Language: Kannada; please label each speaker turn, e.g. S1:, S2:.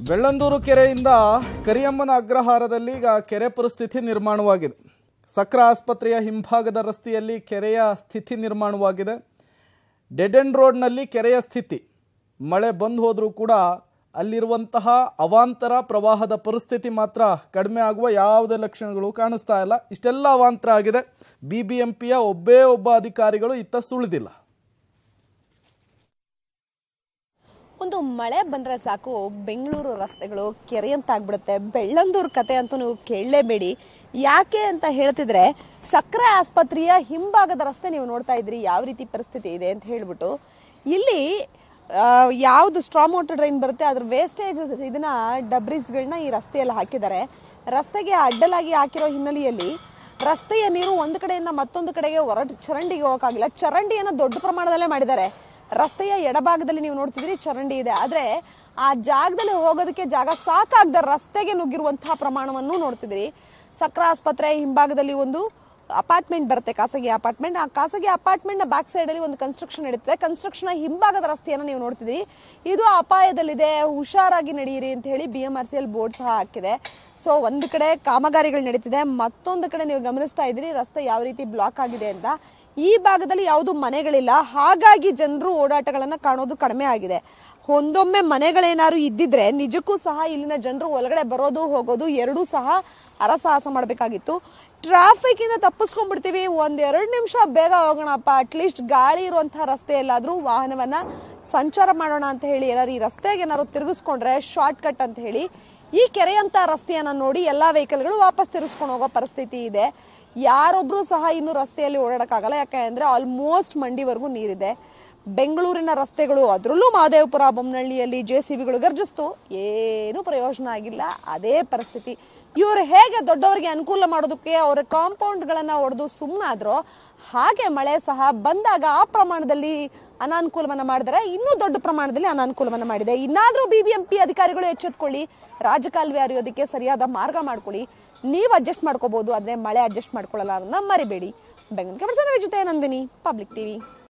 S1: ಬೆಳ್ಳಂದೂರು ಕೆರೆಯಿಂದ ಕರಿಯಮ್ಮನ ಅಗ್ರಹಾರದಲ್ಲಿ ಈಗ ಕೆರೆ ಪರಿಸ್ಥಿತಿ ನಿರ್ಮಾಣವಾಗಿದೆ ಸಕ್ರ ಆಸ್ಪತ್ರೆಯ ಹಿಂಭಾಗದ ರಸ್ತೆಯಲ್ಲಿ ಕೆರೆಯ ಸ್ಥಿತಿ ನಿರ್ಮಾಣವಾಗಿದೆ ಡೆಡ್ ಎಂಡ್ ರೋಡ್ನಲ್ಲಿ ಕೆರೆಯ ಸ್ಥಿತಿ ಮಳೆ ಬಂದು ಹೋದರೂ ಕೂಡ ಅಲ್ಲಿರುವಂತಹ ಅವಾಂತರ ಪ್ರವಾಹದ ಪರಿಸ್ಥಿತಿ ಮಾತ್ರ ಕಡಿಮೆ ಆಗುವ ಯಾವುದೇ ಲಕ್ಷಣಗಳು ಕಾಣಿಸ್ತಾ ಇಲ್ಲ ಇಷ್ಟೆಲ್ಲ ಅವಾಂತರ ಆಗಿದೆ ಬಿ ಬಿ ಎಂ ಪಿಯ ಒಬ್ಬೇ ಒಬ್ಬ ಅಧಿಕಾರಿಗಳು ಇತ್ತ ಸುಳಿದಿಲ್ಲ
S2: ಒಂದು ಮಳೆ ಬಂದ್ರೆ ಸಾಕು ಬೆಂಗಳೂರು ರಸ್ತೆಗಳು ಕೆರೆಯಂತಾಗ್ಬಿಡುತ್ತೆ ಬೆಳ್ಳಂದೂರು ಕತೆ ಅಂತೂ ನೀವು ಕೇಳಲೇಬೇಡಿ ಯಾಕೆ ಅಂತ ಹೇಳ್ತಿದ್ರೆ ಸಕ್ಕರೆ ಆಸ್ಪತ್ರೆಯ ಹಿಂಭಾಗದ ರಸ್ತೆ ನೀವು ನೋಡ್ತಾ ಇದ್ರಿ ಯಾವ ರೀತಿ ಪರಿಸ್ಥಿತಿ ಇದೆ ಅಂತ ಹೇಳ್ಬಿಟ್ಟು ಇಲ್ಲಿ ಆ, ಯಾವ್ದು ಸ್ಟ್ರಾಮ್ ವಾಟರ್ ಡ್ರೈನ್ ಬರುತ್ತೆ ಅದ್ರ ವೇಸ್ಟೇಜ್ ಇದನ್ನ ಡಬ್ರೀಸ್ಗಳನ್ನ ಈ ರಸ್ತೆಯಲ್ಲಿ ಹಾಕಿದ್ದಾರೆ ರಸ್ತೆಗೆ ಅಡ್ಡಲಾಗಿ ಹಾಕಿರೋ ಹಿನ್ನೆಲೆಯಲ್ಲಿ ರಸ್ತೆಯ ನೀರು ಒಂದು ಕಡೆಯಿಂದ ಮತ್ತೊಂದು ಕಡೆಗೆ ಹೊರಟು ಚರಂಡಿಗೆ ಹೋಗಕ್ಕಾಗಿಲ್ಲ ಚರಂಡಿಯನ್ನು ದೊಡ್ಡ ಪ್ರಮಾಣದಲ್ಲೇ ಮಾಡಿದ್ದಾರೆ ರಸ್ತೆಯ ಎಡಭಾಗದಲ್ಲಿ ನೀವು ನೋಡ್ತಿದ್ರಿ ಚರಂಡಿ ಇದೆ ಆದ್ರೆ ಆ ಜಾಗದಲ್ಲಿ ಹೋಗೋದಕ್ಕೆ ಜಾಗ ಸಾಕಾಗದ ರಸ್ತೆಗೆ ನುಗ್ಗಿರುವಂತಹ ಪ್ರಮಾಣವನ್ನು ನೋಡ್ತಿದ್ರಿ ಸಕ್ರ ಆಸ್ಪತ್ರೆ ಹಿಂಭಾಗದಲ್ಲಿ ಒಂದು ಅಪಾರ್ಟ್ಮೆಂಟ್ ಬರುತ್ತೆ ಖಾಸಗಿ ಅಪಾರ್ಟ್ಮೆಂಟ್ ಆ ಖಾಸಗಿ ಅಪಾರ್ಟ್ಮೆಂಟ್ ನ ಬ್ಯಾಕ್ ಸೈಡ್ ಅಲ್ಲಿ ಒಂದು ಕನ್ಸ್ಟ್ರಕ್ಷನ್ ನಡೀತದೆ ಕನ್ಸ್ಟ್ರಕ್ಷನ್ ಹಿಂಭಾಗದ ರಸ್ತೆಯನ್ನು ನೀವು ನೋಡ್ತಿದ್ರಿ ಇದು ಅಪಾಯದಲ್ಲಿದೆ ಹುಷಾರಾಗಿ ನಡೆಯಿರಿ ಅಂತ ಹೇಳಿ B M R C L board ಸಹ ಹಾಕಿದೆ ಸೊ ಒಂದು ಕಡೆ ಕಾಮಗಾರಿಗಳು ನಡೀತಿದೆ ಮತ್ತೊಂದು ಕಡೆ ನೀವು ಗಮನಿಸ್ತಾ ಇದ್ದೀರಿ ರಸ್ತೆ ಯಾವ ರೀತಿ ಬ್ಲಾಕ್ ಆಗಿದೆ ಅಂತ ಈ ಭಾಗದಲ್ಲಿ ಯಾವುದು ಮನೆಗಳಿಲ್ಲ ಹಾಗಾಗಿ ಜನರು ಓಡಾಟಗಳನ್ನ ಕಾಣೋದು ಕಡಿಮೆ ಆಗಿದೆ ಒಂದೊಮ್ಮೆ ಮನೆಗಳೇನಾದ್ರು ಇದ್ದಿದ್ರೆ ನಿಜಕ್ಕೂ ಸಹ ಇಲ್ಲಿನ ಜನರು ಒಳಗಡೆ ಬರೋದು ಹೋಗೋದು ಎರಡೂ ಸಹ ಅರಸಾಹಸ ಮಾಡಬೇಕಾಗಿತ್ತು ಟ್ರಾಫಿಕ್ ಇಂದ ತಪ್ಪಿಸ್ಕೊಂಡ್ಬಿಡ್ತೀವಿ ಒಂದ್ ಎರಡು ನಿಮಿಷ ಬೇಗ ಹೋಗೋಣಪ್ಪ ಅಟ್ಲೀಸ್ಟ್ ಗಾಳಿ ಇರುವಂತಹ ರಸ್ತೆಯಲ್ಲಾದ್ರೂ ವಾಹನವನ್ನ ಸಂಚಾರ ಮಾಡೋಣ ಅಂತ ಹೇಳಿ ಏನಾದ್ರು ಈ ರಸ್ತೆಗೆ ಏನಾದ್ರು ತಿರುಗಿಸ್ಕೊಂಡ್ರೆ ಶಾರ್ಟ್ ಕಟ್ ಅಂತ ಹೇಳಿ ಈ ಕೆರೆಯಂತ ರಸ್ತೆಯನ್ನ ನೋಡಿ ಎಲ್ಲಾ ವೆಹಿಕಲ್ಗಳು ವಾಪಸ್ ತಿರುಗಿಸ್ಕೊಂಡು ಹೋಗೋ ಪರಿಸ್ಥಿತಿ ಇದೆ ಯಾರೊಬ್ರು ಸಹ ಇನ್ನು ರಸ್ತೆಯಲ್ಲಿ ಓಡಾಡಕ್ಕಾಗಲ್ಲ ಯಾಕಂದ್ರೆ ಆಲ್ಮೋಸ್ಟ್ ಮಂಡಿವರೆಗೂ ನೀರಿದೆ ಬೆಂಗಳೂರಿನ ರಸ್ತೆಗಳು ಅದರಲ್ಲೂ ಮಹದೇವಪುರ ಬೊಮ್ಮನಹಳ್ಳಿಯಲ್ಲಿ ಜೆ ಸಿ ಬಿಗಳು ಗರ್ಜಿಸ್ತು ಏನೂ ಪ್ರಯೋಜನ ಆಗಿಲ್ಲ ಅದೇ ಪರಿಸ್ಥಿತಿ ಇವರು ಹೇಗೆ ದೊಡ್ಡವರಿಗೆ ಅನುಕೂಲ ಮಾಡೋದಕ್ಕೆ ಅವರ ಕಾಂಪೌಂಡ್ಗಳನ್ನ ಹೊಡೆದು ಸುಮ್ಮನಾದ್ರೋ ಹಾಗೆ ಮಳೆ ಸಹ ಬಂದಾಗ ಆ ಪ್ರಮಾಣದಲ್ಲಿ ಅನಾನುಕೂಲವನ್ನ ಮಾಡಿದರೆ ಇನ್ನೂ ದೊಡ್ಡ ಪ್ರಮಾಣದಲ್ಲಿ ಅನಾನುಕೂಲವನ್ನ ಮಾಡಿದೆ ಇನ್ನಾದ್ರೂ ಬಿಬಿಎಂಪಿ ಅಧಿಕಾರಿಗಳು ಎಚ್ಚೆತ್ಕೊಳ್ಳಿ ರಾಜಕಾಲುವೆ ಹರಿಯೋದಕ್ಕೆ ಸರಿಯಾದ ಮಾರ್ಗ ಮಾಡ್ಕೊಳ್ಳಿ ನೀವು ಅಡ್ಜಸ್ಟ್ ಮಾಡ್ಕೋಬಹುದು ಆದ್ರೆ ಮಳೆ ಅಡ್ಜಸ್ಟ್ ಮಾಡ್ಕೊಳ್ಳಲ್ಲ ಅನ್ನೋದನ್ನ ಮರಿಬೇಡಿ ಬೆಂಗಳೂರು ಜೊತೆ ನಂದಿನಿ ಪಬ್ಲಿಕ್ ಟಿವಿ